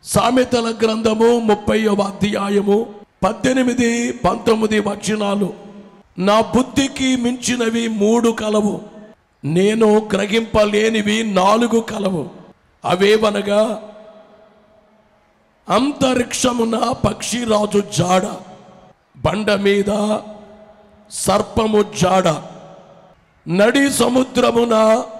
సామెతల గ్రంథము ముప్పైవ అధ్యాయము పద్దెనిమిది పంతొమ్మిది వచనాలు నా బుద్ధికి మించినవి మూడు కలవు నేను గ్రహింపలేనివి నాలుగు కలవు అవేవనగా అంతరిక్షమున పక్షిరాజు జాడ బండ మీద సర్పము జాడ నడి సముద్రమున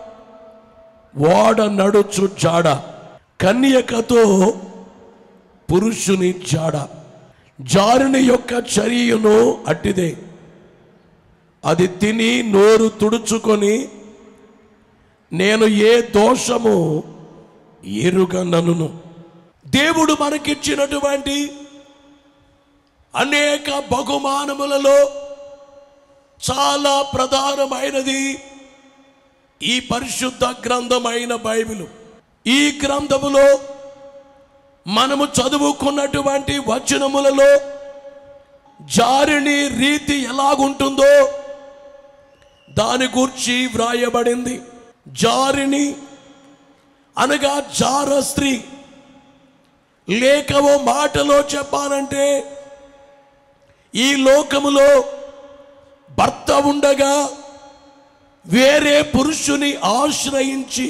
ఓడ నడుచు జాడ కన్యకతో పురుషుని జాడ జారుని యొక్క చర్యను అట్టిదే అది తిని నోరు తుడుచుకొని నేను ఏ దోషము ఎరుగనను దేవుడు మనకిచ్చినటువంటి అనేక బహుమానములలో చాలా ప్రధానమైనది ఈ పరిశుద్ధ గ్రంథమైన బైబిల్ ఈ గ్రంథములో మనము చదువుకున్నటువంటి వచనములలో జారిని రీతి ఎలాగుంటుందో దాని గూర్చి వ్రాయబడింది జారిని అనగా జార స్త్రీ లేఖవో మాటలో చెప్పాలంటే ఈ లోకములో భర్త ఉండగా వేరే పురుషుని ఆశ్రయించి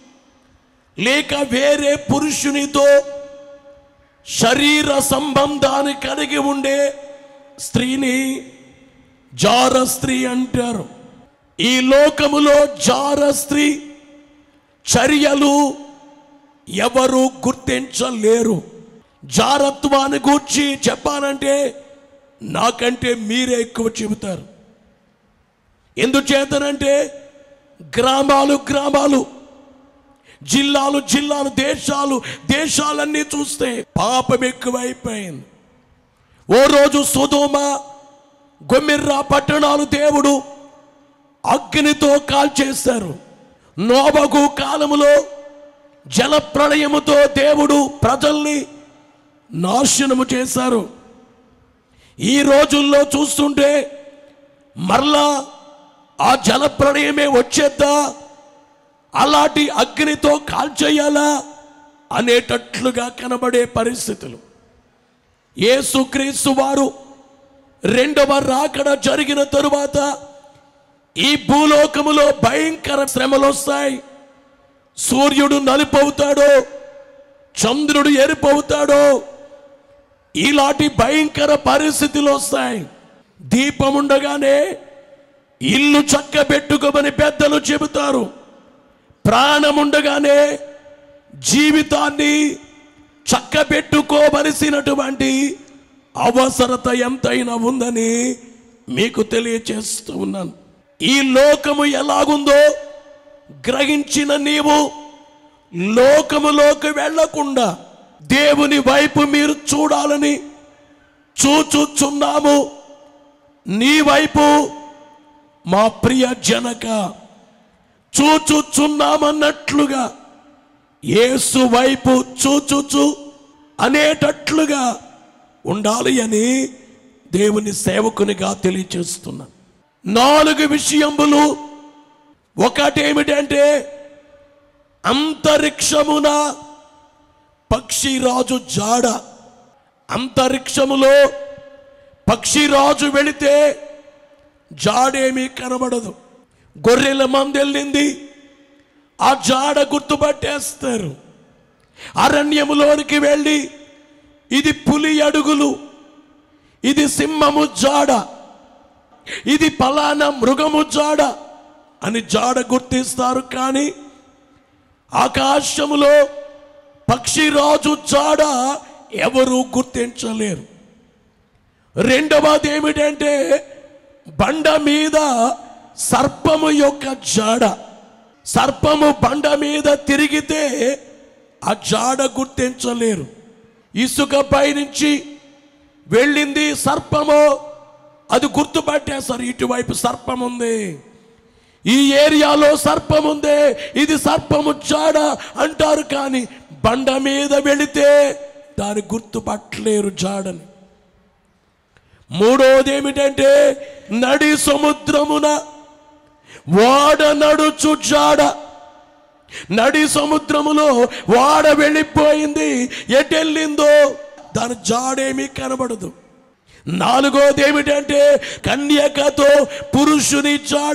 లేక వేరే పురుషునితో శరీర సంబంధాన్ని కలిగి ఉండే స్త్రీని జార స్త్రీ అంటారు ఈ లోకములో జార స్త్రీ చర్యలు ఎవరు గుర్తించలేరు జారత్వాన్ని గూర్చి చెప్పాలంటే నాకంటే మీరే ఎక్కువ చెబుతారు ఎందుచేతనంటే గ్రామాలు గ్రామాలు జిల్లాలు జిల్లాలు దేశాలు దేశాలన్నీ చూస్తే పాపం ఎక్కువైపోయింది ఓ రోజు సుధోమ గొమ్మిర్రా పట్టణాలు దేవుడు అగ్నితో కాల్చేశారు నోబగు కాలములో జల ప్రళయముతో దేవుడు ప్రజల్ని నాశనము చేశారు ఈ రోజుల్లో చూస్తుంటే మరలా ఆ జల ప్రళయమే వచ్చేద్దా అలాంటి అగ్నితో కాల్చేయాలా అనేటట్లుగా కనబడే పరిస్థితులు యేసుక్రీస్తు వారు రెండవ రాకడ జరిగిన తరువాత ఈ భూలోకములో భయంకర శ్రమలు వస్తాయి సూర్యుడు నలుపవుతాడో చంద్రుడు ఎరుపవుతాడో ఇలాంటి భయంకర పరిస్థితులు వస్తాయి దీపం ఉండగానే ఇల్లు చక్కబెట్టుకోమని పెద్దలు చెబుతారు ప్రాణం ఉండగానే జీవితాన్ని చక్కబెట్టుకోవలసినటువంటి అవసరత ఎంతైనా ఉందని మీకు తెలియచేస్తూ ఉన్నాను ఈ లోకము ఎలాగుందో గ్రహించిన నీవు లోకములోకి వెళ్లకుండా దేవుని వైపు మీరు చూడాలని చూచుచున్నాము నీ వైపు మా ప్రియ జనక చూచుచున్నామన్నట్లుగా యేసు వైపు చూచుచు అనేటట్లుగా ఉండాలి అని దేవుని సేవకునిగా తెలియచేస్తున్నాను నాలుగు విషయములు ఒకటేమిటంటే అంతరిక్షమున పక్షిరాజు జాడ అంతరిక్షములో పక్షిరాజు వెళితే జాడేమీ కనబడదు గొర్రెల మందెళ్ళింది ఆ జాడ గుర్తుపట్టేస్తారు అరణ్యములోనికి వెళ్ళి ఇది పులి అడుగులు ఇది సింహము జాడ ఇది పలానా మృగము జాడ అని జాడ గుర్తిస్తారు కానీ ఆకాశములో పక్షిరాజు జాడ ఎవరు గుర్తించలేరు రెండవది ఏమిటంటే బండ మీద సర్పము యొక్క జాడ సర్పము బండ మీద తిరిగితే ఆ జాడ గుర్తించలేరు ఇసుక పైనుంచి వెళ్ళింది సర్పము అది గుర్తుపట్టేస్తారు ఇటువైపు సర్పం ఉంది ఈ ఏరియాలో సర్పం ఉంది ఇది సర్పము జాడ అంటారు కానీ బండ మీద వెళితే దాని గుర్తుపట్టలేరు జాడని మూడోది ఏమిటంటే నడి సముద్రమున వాడ నడుచు జాడ నడి సముద్రములో వాడ వెళ్ళిపోయింది ఎటెళ్ళిందో దాని జాడేమీ కనబడదు నాలుగోది ఏమిటంటే కన్యకతో పురుషుని జాడ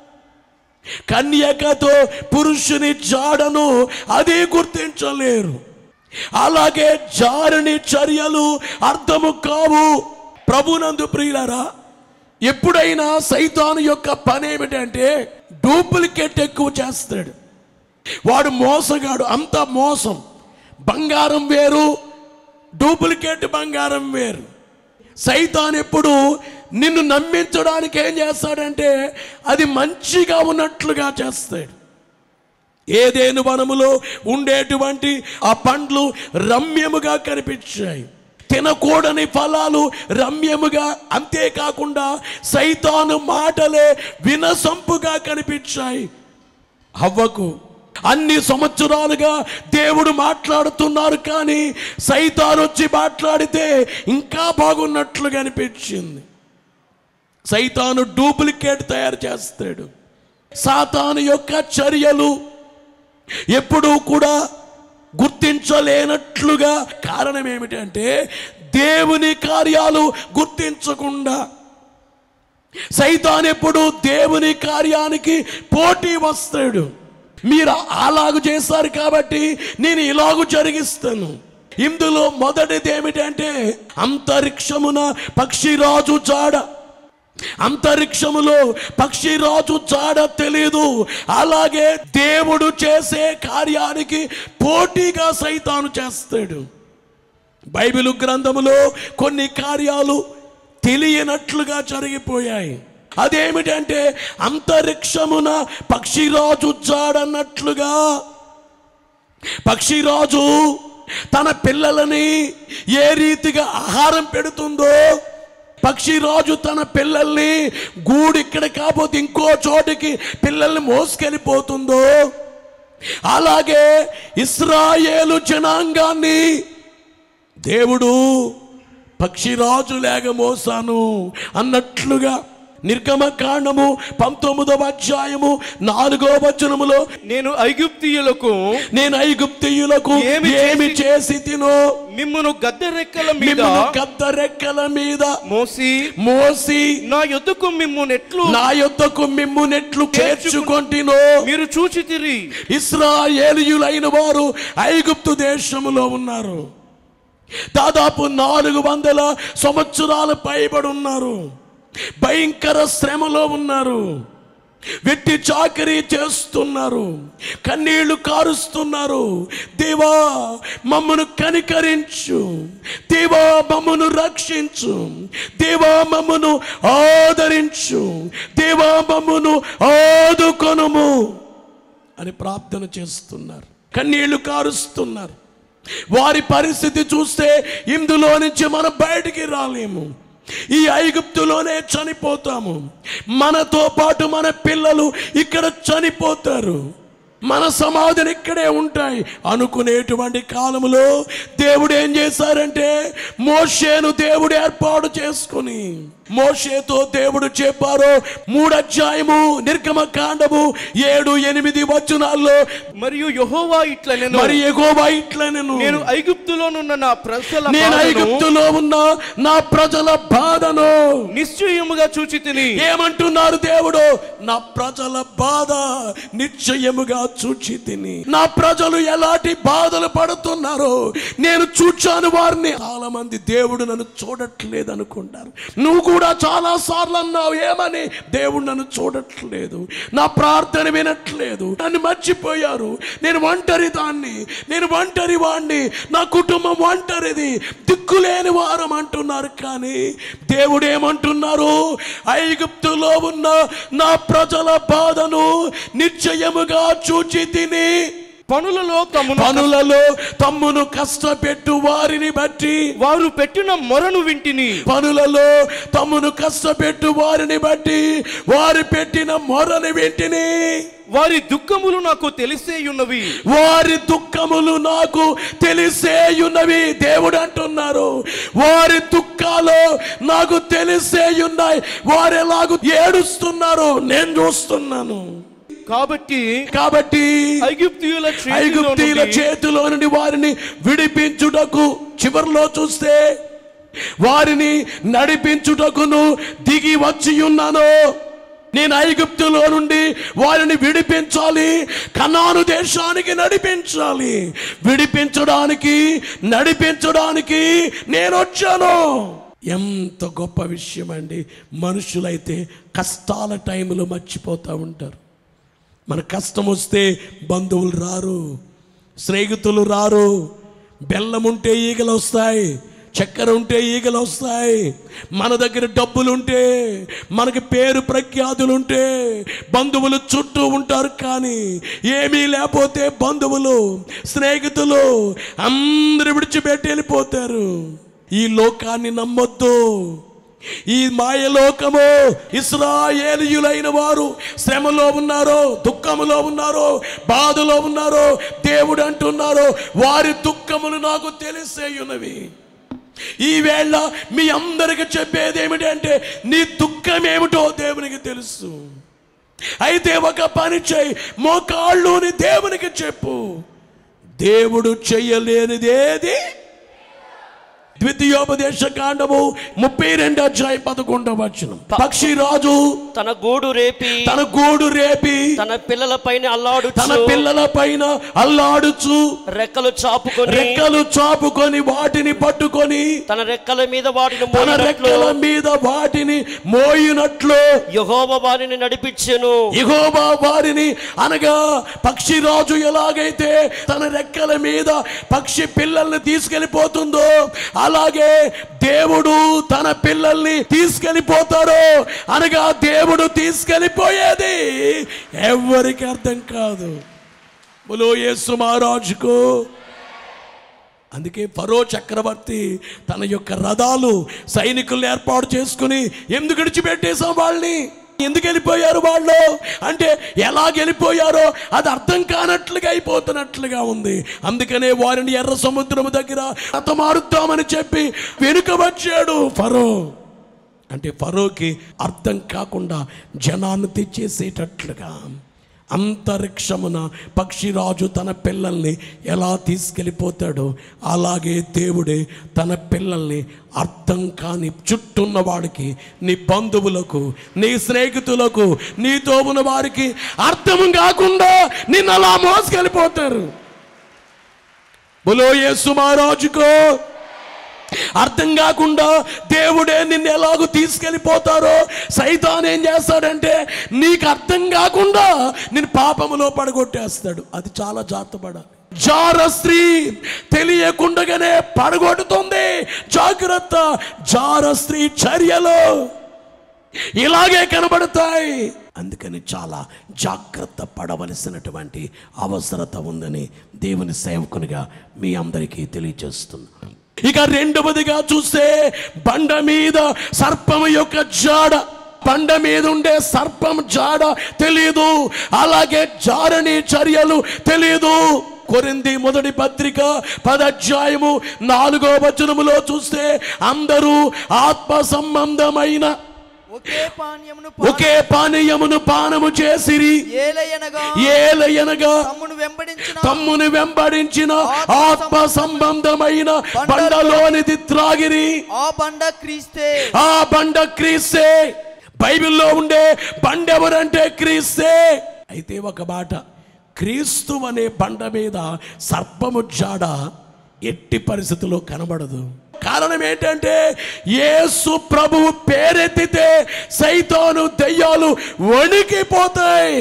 కన్యకతో పురుషుని జాడను అది గుర్తించలేరు అలాగే జారుని చర్యలు అర్థము కావు ప్రభునందు ప్రియులరా ఎప్పుడైనా సైతాను యొక్క పని ఏమిటంటే డూప్లికేట్ ఎక్కువ చేస్తాడు వాడు మోసగాడు అంత మోసం బంగారం వేరు డూప్లికేట్ బంగారం వేరు సైతాన్ ఎప్పుడు నిన్ను నమ్మించడానికి ఏం చేస్తాడంటే అది మంచిగా ఉన్నట్లుగా చేస్తాడు ఏదేను వనములో ఉండేటువంటి ఆ పండ్లు రమ్యముగా కనిపించాయి తినకూడని ఫలాలు రమ్యముగా అంతేకాకుండా సైతాను మాటలే వినసంపుగా కనిపించాయి హవ్వకు అన్ని సంవత్సరాలుగా దేవుడు మాట్లాడుతున్నారు కానీ సైతాన్ వచ్చి మాట్లాడితే ఇంకా బాగున్నట్లుగా అనిపించింది సైతాను డూప్లికేట్ తయారు చేస్తాడు సాతాను యొక్క చర్యలు ఎప్పుడూ కూడా గుర్తించలేనట్లుగా కారణం ఏమిటంటే దేవుని కార్యాలు గుర్తించకుండా సైతాన్ ఎప్పుడు దేవుని కార్యానికి పోటీ వస్తాడు మీరు అలాగు చేస్తారు కాబట్టి నేను ఇలాగు జరిగిస్తాను ఇందులో మొదటిది ఏమిటంటే అంతరిక్షమున పక్షిరాజు జాడ అంతరిక్షములో పక్షిరాజు జాడ తెలీదు అలాగే దేవుడు చేసే కార్యానికి పోటీగా సైతాను చేస్తాడు బైబిల్ గ్రంథములో కొన్ని కార్యాలు తెలియనట్లుగా జరిగిపోయాయి అదేమిటంటే అంతరిక్షమున పక్షిరాజు జాడన్నట్లుగా పక్షిరాజు తన పిల్లలని ఏ రీతిగా ఆహారం పెడుతుందో పక్షిరాజు తన పిల్లల్ని గూడు ఇక్కడ కాకపోతే ఇంకో చోటికి పిల్లల్ని మోసుకెళ్ళిపోతుందో అలాగే ఇస్రాయేలు జనాంగాన్ని దేవుడు పక్షిరాజు లేక మోసాను అన్నట్లుగా నిర్గమకాండము పంతొమ్మిదవ అధ్యాయము నాలుగో వచనములో నేను ఐగుప్తియులకు నేను ఐగుప్తియులకు ఏమి ఏమి చేసి తినో మిమ్మును గద్దె రెక్కల మీద మిమ్మల్ని కద్ద రెక్కల మీద మోసి మోసి నా యొద్దకు మిమ్మునెట్లు నా యొద్దకు మిమ్మునెట్లు చేర్చుకొంటినో మీరు చూచితిరి ఇస్రాయేలీయులైన వారు ఐగుప్తు దేశములో ఉన్నారు దాదాపు నాలుగు వందల సంవత్సరాలు పైబడి ఉన్నారు భయంకర శ్రమలో ఉన్నారు వెట్టి చాకరీ చేస్తున్నారు కన్నీళ్లు కారుస్తున్నారు దేవా మమ్మను కనికరించు దేవా మమ్మను రక్షించు దేవా మమ్మను ఆదరించు దేవా మమ్మను ఆదుకొనుము అని ప్రార్థన చేస్తున్నారు కన్నీళ్లు కారుస్తున్నారు వారి పరిస్థితి చూస్తే ఇందులో నుంచి మనం బయటికి రాలేము ఈ ఐగుప్తులోనే చనిపోతాము మనతో పాటు మన పిల్లలు ఇక్కడ చనిపోతారు మన సమాధులు ఇక్కడే ఉంటాయి అనుకునేటువంటి కాలములో దేవుడు ఏం చేశారంటే మోషేను దేవుడు ఏర్పాటు చేసుకుని మోషేతో దేవుడు చెప్పారు మూడు అధ్యాయము నిర్గమ కాండము ఏడు ఎనిమిది వచనాల్లో మరియు యెహోవా ఇట్లా నేను మరి ఎగోవా ఇట్లా నేను నేను ఐగుప్తులోనున్న నా ప్రజల నేను బాధను ఐగుప్తులో ఉన్న నా ప్రజల బాధను నిశ్చయముగా చూచి తిని ఏమంటున్నారు దేవుడు నా ప్రజల బాధ నిశ్చయముగా చూచి తిని నా ప్రజలు ఎలాంటి బాధలు పడుతున్నారో నేను చూచాను వారిని చాలా మంది దేవుడు నన్ను చూడట్లేదు అనుకుంటారు నువ్వు కూడా చాలా సార్లు అన్నావు ఏమని దేవుడు నన్ను చూడట్లేదు నా ప్రార్థన వినట్లేదు నన్ను మర్చిపోయారు నేను ఒంటరి దాన్ని నేను ఒంటరి వాణ్ణి నా కుటుంబం ఒంటరిది దిక్కులేని వారం అంటున్నారు కానీ దేవుడు ఏమంటున్నారు ఐగుప్తులో ఉన్న నా ప్రజల బాధను నిశ్చయముగా చూచి తిని పనులలో తమను పనులలో తమ్మును కష్టపెట్టు వారిని బట్టి వారు పెట్టిన మొరను వింటిని పనులలో తమ్మును కష్టపెట్టు వారిని బట్టి వారు పెట్టిన మొరని వెంటిని వారి దుఃఖములు నాకు తెలిసే ఉన్నవి వారి దుఃఖములు నాకు తెలిసే ఉన్నవి దేవుడు అంటున్నారు వారి దుఃఖాలు నాకు తెలిసే ఉన్నాయి వారు ఎలాగూ ఏడుస్తున్నారు నేను చూస్తున్నాను కాబట్టి కాబట్టి ఐగుప్తియుల చేతిలో ఐగుప్తీల నుండి చేతిలో నుండి వారిని విడిపించుటకు చివరిలో చూస్తే వారిని నడిపించుటకును దిగి వచ్చి ఉన్నాను నేను ఐగుప్తులో నుండి వారిని విడిపించాలి కనాను దేశానికి నడిపించాలి విడిపించడానికి నడిపించడానికి నేను వచ్చాను ఎంత గొప్ప విషయం అండి మనుషులైతే కష్టాల టైంలో మర్చిపోతూ ఉంటారు మన కష్టం వస్తే బంధువులు రారు స్నేహితులు రారు బెల్లం ఉంటే ఈగలు వస్తాయి చక్కెర ఉంటే ఈగలు వస్తాయి మన దగ్గర డబ్బులు ఉంటే మనకి పేరు ప్రఖ్యాతులు ఉంటే బంధువులు చుట్టూ ఉంటారు కానీ ఏమీ లేకపోతే బంధువులు స్నేహితులు అందరు విడిచిపెట్టి వెళ్ళిపోతారు ఈ లోకాన్ని నమ్మొద్దు ఈ మాయలోకము ఇస్రాయేలీయులైన వారు శ్రమలో ఉన్నారు దుఃఖములో ఉన్నారు బాధలో ఉన్నారు దేవుడు అంటున్నారు వారి దుఃఖములు నాకు తెలిసేయున్నవి ఈ వేళ మీ అందరికి చెప్పేది ఏమిటంటే నీ దుఃఖం ఏమిటో దేవునికి తెలుసు అయితే ఒక పని చేయి మోకాళ్ళుని దేవునికి చెప్పు దేవుడు చెయ్యలేనిదేది ద్వితీయోపదేశ కాండము ముప్పై రెండు అధ్యాయ పదకొండవ వచనం పక్షి రాజు తన గూడు రేపి తన గూడు రేపి తన పిల్లల పైన తన అల్లాడుచు పిల్లల పైన అల్లాడుచు రెక్కలు చాపుకొని రెక్కలు చాపుకొని వాటిని పట్టుకొని తన రెక్కల మీద వాటిని తన మోయినట్లు రెక్కల మీద వాటిని మోయినట్లు యెహోవా వారిని నడిపించెను యెహోవా వారిని అనగా పక్షిరాజు ఎలాగైతే తన రెక్కల మీద పక్షి పిల్లల్ని తీసుకెళ్లిపోతుందో అలాగే దేవుడు తన పిల్లల్ని తీసుకెళ్లిపోతాడు అనగా దేవుడు తీసుకెళ్లిపోయేది ఎవరికి అర్థం కాదు బులో యేసు మహారాజుకు అందుకే ఫరో చక్రవర్తి తన యొక్క రథాలు సైనికులు ఏర్పాటు చేసుకుని ఎందుకు విడిచిపెట్టేశాం వాళ్ళని ఎందుకు వెళ్ళిపోయారు వాళ్ళు అంటే ఎలా వెళ్ళిపోయారో అది అర్థం కానట్లుగా అయిపోతున్నట్లుగా ఉంది అందుకనే వారిని ఎర్ర సముద్రం దగ్గర మారుద్దామని చెప్పి వెనుక వచ్చాడు ఫరో అంటే ఫరోకి అర్థం కాకుండా జనాన్ని తెచ్చేసేటట్లుగా అంతరిక్షమున పక్షిరాజు తన పిల్లల్ని ఎలా తీసుకెళ్ళిపోతాడో అలాగే దేవుడే తన పిల్లల్ని అర్థం కాని చుట్టూన్న వాడికి నీ బంధువులకు నీ స్నేహితులకు నీతో ఉన్న వారికి అర్థం కాకుండా నిన్ను అలా మోసుకెళ్ళిపోతారు బులో యేసు మహారాజుకో అర్థం కాకుండా దేవుడే నిన్ను ఎలాగో తీసుకెళ్ళిపోతారో సైతాన్ ఏం చేస్తాడంటే నీకు అర్థం కాకుండా నేను పాపములో పడగొట్టేస్తాడు అది చాలా జాగ్రత్తపడాలి జార స్త్రీ తెలియకుండానే పడగొట్టుతుంది జాగ్రత్త జార స్త్రీ చర్యలు ఇలాగే కనబడతాయి అందుకని చాలా జాగ్రత్త పడవలసినటువంటి అవసరత ఉందని దేవుని సేవకునిగా మీ అందరికీ తెలియజేస్తున్నాను ఇక రెండవదిగా చూస్తే బండ మీద సర్పము యొక్క జాడ బండ మీద ఉండే సర్పం జాడ తెలియదు అలాగే జారని చర్యలు తెలియదు కొరింది మొదటి పత్రిక పదధ్యాయము నాలుగో వచనములో చూస్తే అందరూ ఆత్మ సంబంధమైన ఒకే పానీయమును ఒకే పానీయమును పానము చేసిరి ఏలయనగా ఏలయనగా తమ్మును వెంబడించిన తమ్ముని వెంబడించిన ఆత్మ సంబంధమైన బండలోనిది త్రాగిరి ఆ బండ క్రీస్తే ఆ బండ క్రీస్తే బైబిల్లో ఉండే బండ ఎవరంటే క్రీస్తే అయితే ఒక మాట క్రీస్తు అనే బండ మీద సర్పము జాడ ఎట్టి పరిస్థితుల్లో కనబడదు కారణం ఏంటంటే యేసు ప్రభువు పేరెత్తితే సైతాను దెయ్యాలు వణికిపోతాయి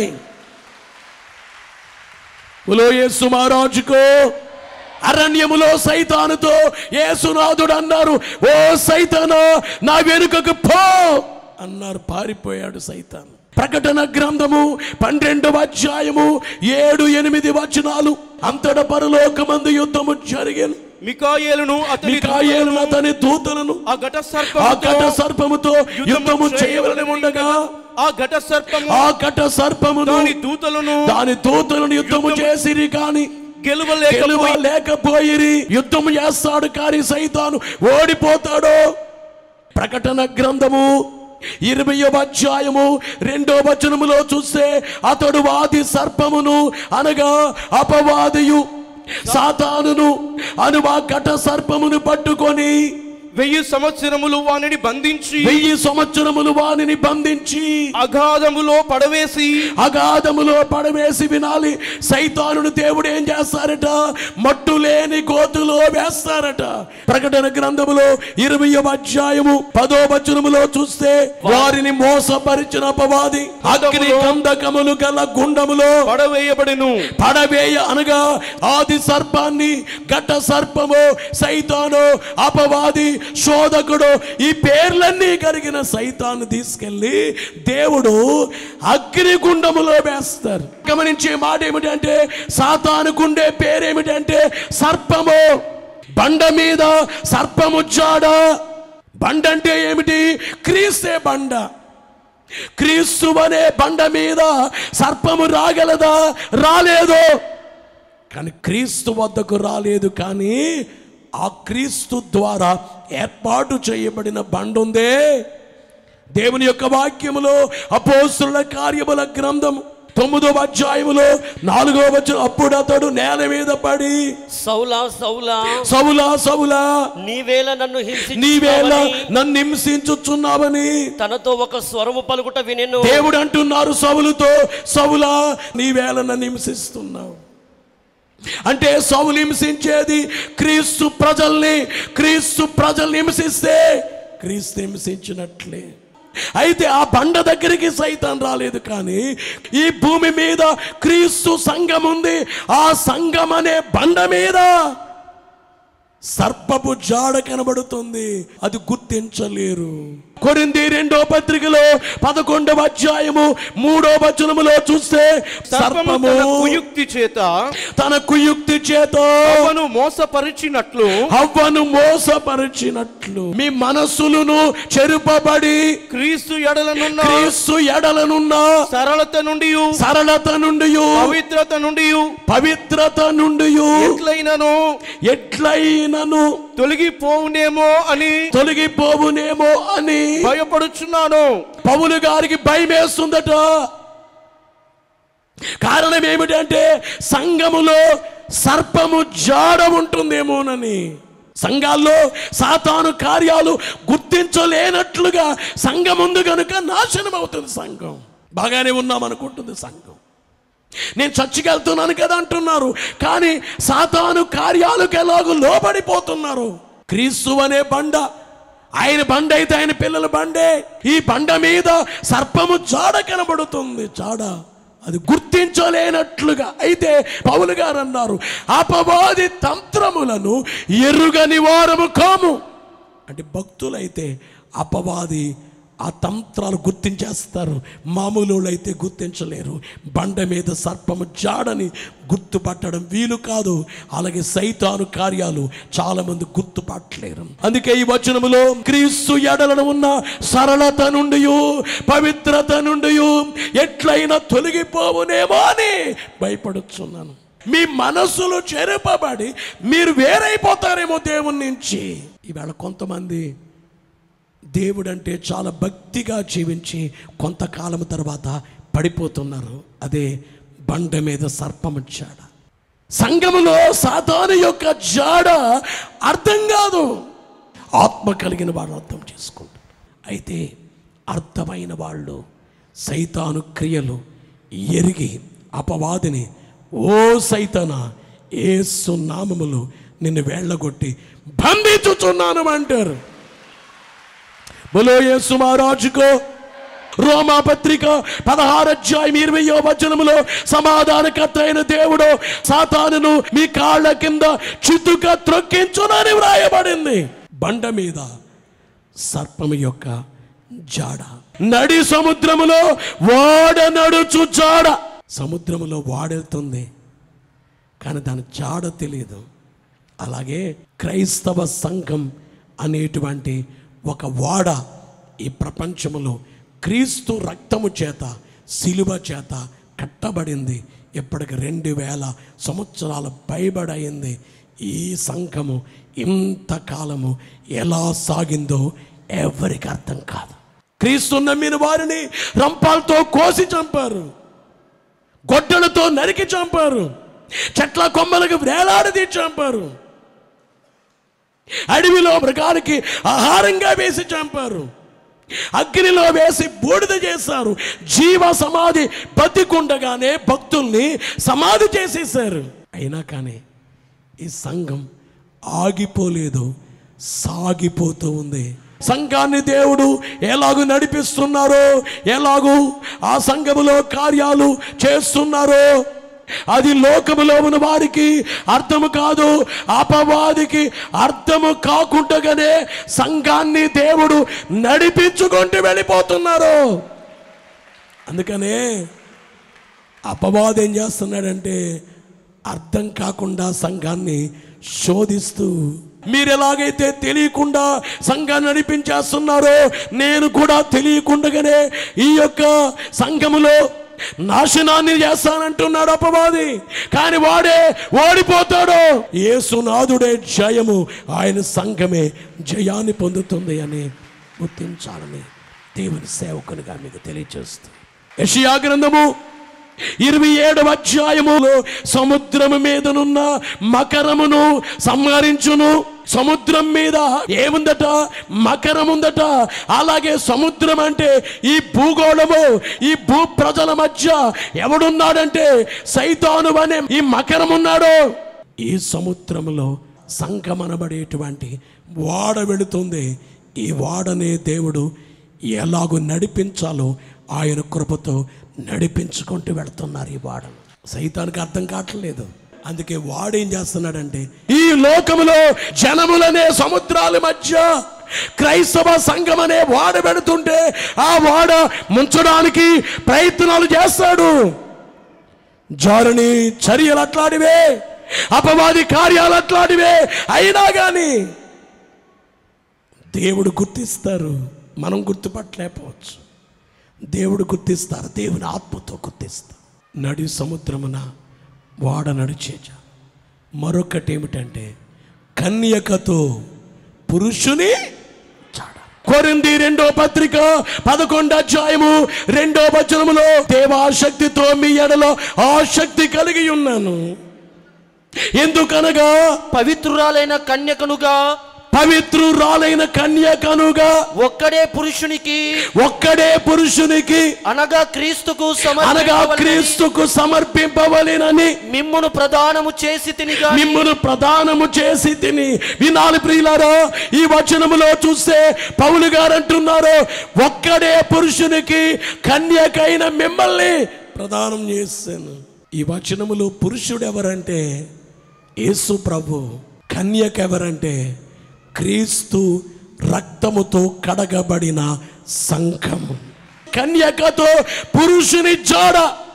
ఉలో యేసు మహారాజుకో అరణ్యములో సైతానుతో యేసునాథుడు అన్నారు ఓ సైతాను నా వెనుకకు పో అన్నారు పారిపోయాడు సైతాన్ ప్రకటన గ్రంథము పన్నెండవ అధ్యాయము ఏడు ఎనిమిది వచనాలు అంతట పరలోకమందు యుద్ధము జరిగాను మికాయేలును అతని మికాయేలు అతని దూతలను ఆ ఘట ఆ ఘట సర్పముతో సర్పముతో యుద్ధము చేయవలని ఉండగా ఆ ఘట సర్పము ఆ ఘట సర్పమును దాని దూతలను దాని దూతలను యుద్ధము చేసిరి కాని గెలువ గెలువలేక లేకపోయిరి యుద్ధం చేస్తాడు కానీ సైతాను ఓడిపోతాడు ప్రకటన గ్రంథము ఇరవయో అధ్యాయము రెండో వచనములో చూస్తే అతడు వాది సర్పమును అనగా అపవాదియు సాతానును అను ఆ ఘట సర్పమును పట్టుకొని వెయ్యి సంవత్సరములు వానిని బంధించి వెయ్యి సంవత్సరములు వానిని బంధించి అగాధములో పడవేసి అగాధములో పడవేసి వినాలి సైతానుడు దేవుడు ఏం చేస్తారట మట్టు లేని గోతులో వేస్తారట ప్రకటన గ్రంథములో ఇరవై అధ్యాయము పదో వచనములో చూస్తే వారిని మోసపరిచిన అపవాది అగ్ని కందకములు గల గుండములో పడవేయబడెను పడవేయ అనగా ఆది సర్పాన్ని ఘట సర్పము సైతాను అపవాది శోధకుడు ఈ పేర్లన్నీ కలిగిన సైతాన్ని తీసుకెళ్ళి దేవుడు అగ్నిగుండములో వేస్తారు గమనించే మాట ఏమిటంటే సాతానుకుండే పేరేమిటంటే సర్పము బండ మీద సర్పము జాడ బండ అంటే ఏమిటి క్రీస్తే బండ క్రీస్తు అనే బండ మీద సర్పము రాగలదా రాలేదు కానీ క్రీస్తు వద్దకు రాలేదు కానీ ఆ క్రీస్తు ద్వారా ఏర్పాటు చేయబడిన బండ ఉందే దేవుని యొక్క వాక్యములో అపోస్తుల కార్యముల గ్రంథం తొమ్మిదో అధ్యాయములో నాలుగో వచ్చిన అప్పుడు అతడు నేల మీద పడి సౌలా సౌలా సవులా సవులా నీవేళ నన్ను నీవేళ హింసించి నన్ను హింసించుచున్నావని తనతో ఒక స్వరము పలుకుట వినెను దేవుడు అంటున్నారు సవులతో సవులా నీవేళ నన్ను హింసిస్తున్నావు అంటే సౌలు హింసించేది క్రీస్తు ప్రజల్ని క్రీస్తు ప్రజల్ని హింసిస్తే క్రీస్తు హింసించినట్లే అయితే ఆ బండ దగ్గరికి సైతం రాలేదు కానీ ఈ భూమి మీద క్రీస్తు సంఘం ఉంది ఆ సంఘం అనే బండ మీద సర్పపు జాడ కనబడుతుంది అది గుర్తించలేరు కొరింది రెండో పత్రికలో పదకొండవ అధ్యాయము మూడో వచనములో చూస్తే సర్పము సర్పము తన కుయుక్తి చేత తన కుయుక్తి చేత హవ్వను మోసపరిచినట్లు హవ్వను మోసపరిచినట్లు మీ మనస్సులను చెరుపబడి క్రీస్తు ఎడలనున్న క్రీస్తు ఎడలనున్న సరళత నుండి సరళత నుండి పవిత్రత నుండి పవిత్రత నుండి ఎట్లయినను ఎట్లయినను తొలగిపోవునేమో అని తొలగిపోవునేమో అని భయపడుచున్నాను పౌలు గారికి భయం వేస్తుందట కారణం ఏమిటంటే సంఘములో సర్పము జాడ ఉంటుందేమోనని సంఘాల్లో సాతాను కార్యాలు గుర్తించలేనట్లుగా సంఘం ఉంది కనుక నాశనం అవుతుంది సంఘం బాగానే ఉన్నాం అనుకుంటుంది సంఘం నేను చర్చికి వెళ్తున్నాను కదా అంటున్నారు కానీ సాతాను కార్యాలకు ఎలాగో లోబడిపోతున్నారు క్రీస్తు అనే బండ ఆయన బండ అయితే ఆయన పిల్లల బండే ఈ బండ మీద సర్పము జాడ కనబడుతుంది జాడ అది గుర్తించలేనట్లుగా అయితే పౌలు గారు అన్నారు అపవాది తంత్రములను ఎరుగని వారము కాము అంటే భక్తులైతే అపవాది ఆ తంత్రాలు గుర్తించేస్తారు మామూలు అయితే గుర్తించలేరు బండ మీద సర్పము జాడని గుర్తుపట్టడం వీలు కాదు అలాగే సైతాను కార్యాలు చాలా మంది గుర్తుపట్టలేరు అందుకే ఈ వచనములో క్రీస్తు ఎడలను ఉన్న సరళత నుండి పవిత్రత నుండి ఎట్లయినా తొలగిపోవునేమో అని భయపడుచున్నాను మీ మనస్సులో చెరపబడి మీరు వేరైపోతారేమో దేవుని నుంచి ఈవేళ కొంతమంది దేవుడంటే చాలా భక్తిగా జీవించి కొంతకాలం తర్వాత పడిపోతున్నారు అదే బండ మీద సర్పం జాడ సంఘములో సాతాను యొక్క జాడ అర్థం కాదు ఆత్మ కలిగిన వాడు అర్థం చేసుకుంటారు అయితే అర్థమైన వాళ్ళు సైతాను క్రియలు ఎరిగి అపవాదిని ఓ సైతాన ఏసు నామములు నిన్ను వేళ్ళగొట్టి బంధించుచున్నాను అంటారు బలో యేసు మహారాజుకో రోమా పత్రిక పదహారు అధ్యాయం ఇరవయో వచనములో సమాధానకర్త అయిన దేవుడు సాతానును మీ కాళ్ళ కింద చితుక త్రొక్కించునని వ్రాయబడింది బండ మీద సర్పము యొక్క జాడ నడి సముద్రములో వాడ నడుచు జాడ సముద్రములో వాడెళ్తుంది కానీ దాని జాడ తెలియదు అలాగే క్రైస్తవ సంఘం అనేటువంటి ఒక వాడ ఈ ప్రపంచములో క్రీస్తు రక్తము చేత శిలువ చేత కట్టబడింది ఇప్పటికి రెండు వేల సంవత్సరాల పైబడయింది ఈ సంఘము ఇంతకాలము ఎలా సాగిందో ఎవరికి అర్థం కాదు క్రీస్తు నమ్మిన వారిని రంపాలతో కోసి చంపారు గొడ్డలతో నరికి చంపారు చెట్ల కొమ్మలకు వేలాడదీ చంపారు అడవిలో మృగాలకి ఆహారంగా వేసి చంపారు అగ్నిలో వేసి బూడిద చేశారు జీవ సమాధి బతికుండగానే భక్తుల్ని సమాధి చేసేసారు అయినా కానీ ఈ సంఘం ఆగిపోలేదు సాగిపోతూ ఉంది సంఘాన్ని దేవుడు ఎలాగూ నడిపిస్తున్నారో ఎలాగూ ఆ సంఘములో కార్యాలు చేస్తున్నారో అది లోకములో ఉన్న వారికి అర్థము కాదు అపవాదికి అర్థము కాకుండానే సంఘాన్ని దేవుడు నడిపించుకుంటూ వెళ్ళిపోతున్నారు అందుకనే అపవాదం ఏం చేస్తున్నాడంటే అర్థం కాకుండా సంఘాన్ని శోధిస్తూ మీరు ఎలాగైతే తెలియకుండా సంఘాన్ని నడిపించేస్తున్నారో నేను కూడా తెలియకుండానే ఈ యొక్క సంఘములో నాశనాన్ని చేస్తానంటున్నాడు అపవాది కానీ వాడే ఓడిపోతాడు యేసునాథుడే జయము ఆయన సంఘమే జయాన్ని పొందుతుంది అని గుర్తించాలని దేవుని సేవకునిగా మీకు తెలియజేస్తుంది యెషయా గ్రంథము ఇరవై ఏడవ అధ్యాయములో సముద్రము మీదనున్న మకరమును సంహరించును సముద్రం మీద ఏముందట మకరం ఉందట అలాగే సముద్రం అంటే ఈ భూగోళము ఈ భూ ప్రజల మధ్య ఎవడున్నాడంటే సైతాను అనే ఈ మకరం ఉన్నాడు ఈ సముద్రంలో సంగమనబడేటువంటి వాడ వెళుతుంది ఈ వాడనే దేవుడు ఎలాగో నడిపించాలో ఆయన కృపతో నడిపించుకుంటూ వెళ్తున్నారు ఈ వాడను సైతానికి అర్థం కావట్లేదు అందుకే వాడేం చేస్తున్నాడంటే ఈ లోకములో జనములనే సముద్రాల మధ్య క్రైస్తవ సంఘం అనే వాడ పెడుతుంటే ఆ వాడ ముంచడానికి ప్రయత్నాలు చేస్తాడు జారుని చర్యలు అట్లాడివే అపవాది కార్యాలు అట్లాడివే అయినా కానీ దేవుడు గుర్తిస్తారు మనం గుర్తుపట్టలేకపోవచ్చు దేవుడు గుర్తిస్తారు దేవుని ఆత్మతో గుర్తిస్తారు నడి సముద్రమున వాడ నడిచేజ మరొకటి ఏమిటంటే కన్యకతో పురుషుని చాడ కొరింది రెండో పత్రిక పదకొండు అధ్యాయము రెండో వచనములో దేవాశక్తితో మీ ఎడలో ఆసక్తి కలిగి ఉన్నాను ఎందుకనగా పవిత్రురాలైన కన్యకనుగా పవిత్రురాలైన కన్యకనుగా ఒక్కడే పురుషునికి ఒక్కడే పురుషునికి అనగా క్రీస్తుకు అనగా సమర్పింపవలెనని క్రీస్తుకు సమర్పింపవలెనని మిమ్మును ప్రదానము చేసి తినిగా మిమ్మును ప్రదానము చేసి తిని వినాలి ప్రియులారా ఈ వచనములో చూస్తే పౌలు గారు అంటున్నారు ఒక్కడే పురుషునికి కన్యకైన మిమ్మల్ని ప్రదానం చేశాను ఈ వచనములో పురుషుడు ఎవరంటే యేసు ప్రభు కన్యక ఎవరంటే క్రీస్తు రక్తముతో కడగబడిన సంఘము కన్యకతో పురుషుని జోడ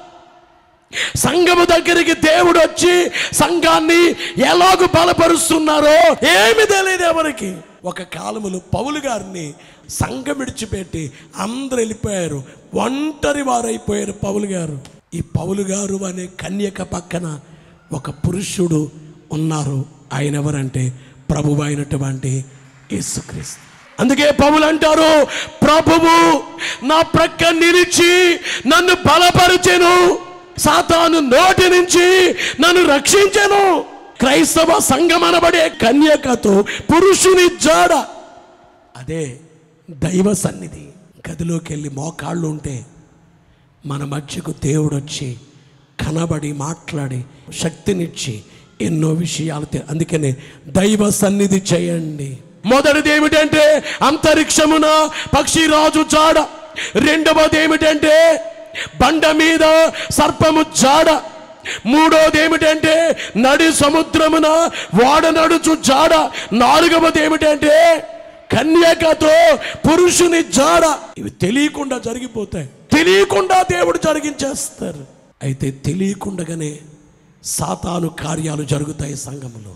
సంఘము దగ్గరికి దేవుడు వచ్చి సంఘాన్ని ఎలాగూ బలపరుస్తున్నారో ఏమి తెలియదు ఎవరికి ఒక కాలములో పౌలు గారిని సంఘం విడిచిపెట్టి అందరు వెళ్ళిపోయారు ఒంటరి వారైపోయారు పౌలు గారు ఈ పౌలు గారు అనే కన్యక పక్కన ఒక పురుషుడు ఉన్నారు ఆయన ఎవరంటే ప్రభువు అయినటువంటి యేసుక్రీస్తు అందుకే పౌలు అంటారు ప్రభువు నా ప్రక్క నిలిచి నన్ను బలపరిచెను సాతాను నోటి నుంచి నన్ను రక్షించెను క్రైస్తవ సంగమనబడే కన్యకతో పురుషుని జాడ అదే దైవ సన్నిధి గదిలోకి వెళ్ళి మోకాళ్ళు ఉంటే మన మధ్యకు దేవుడు వచ్చి కనబడి మాట్లాడి శక్తినిచ్చి ఎన్నో విషయాలు తె- అందుకనే దైవ సన్నిధి చేయండి మొదటిది ఏమిటంటే అంతరిక్షమున పక్షిరాజు జాడ రెండవది ఏమిటంటే బండ మీద సర్పము జాడ మూడోది ఏమిటంటే నడి సముద్రమున వాడ నడుచు జాడ నాలుగవది ఏమిటంటే కన్యకతో పురుషుని జాడ ఇవి తెలియకుండా జరిగిపోతాయి తెలియకుండా దేవుడు జరిగించేస్తారు అయితే తెలియకుండానే సాతాను కార్యాలు జరుగుతాయి సంఘములో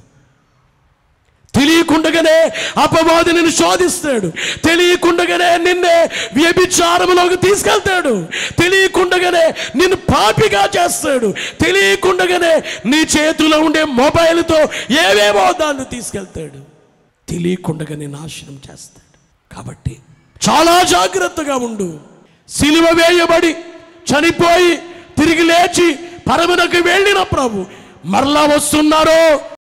తెలియకుండగానే అపవాది నిన్ను శోధిస్తాడు తెలియకుండగానే నిన్నే వ్యభిచారములోకి తీసుకెళ్తాడు తెలియకుండగానే నిన్ను పాపిగా చేస్తాడు తెలియకుండగానే నీ చేతిలో ఉండే మొబైల్తో ఏవేవో దాన్ని తీసుకెళ్తాడు తెలియకుండగానే నాశనం చేస్తాడు కాబట్టి చాలా జాగ్రత్తగా ఉండు సిలువ వేయబడి చనిపోయి తిరిగి లేచి పరమునకు వెళ్ళిన ప్రభు మరలా వస్తున్నారో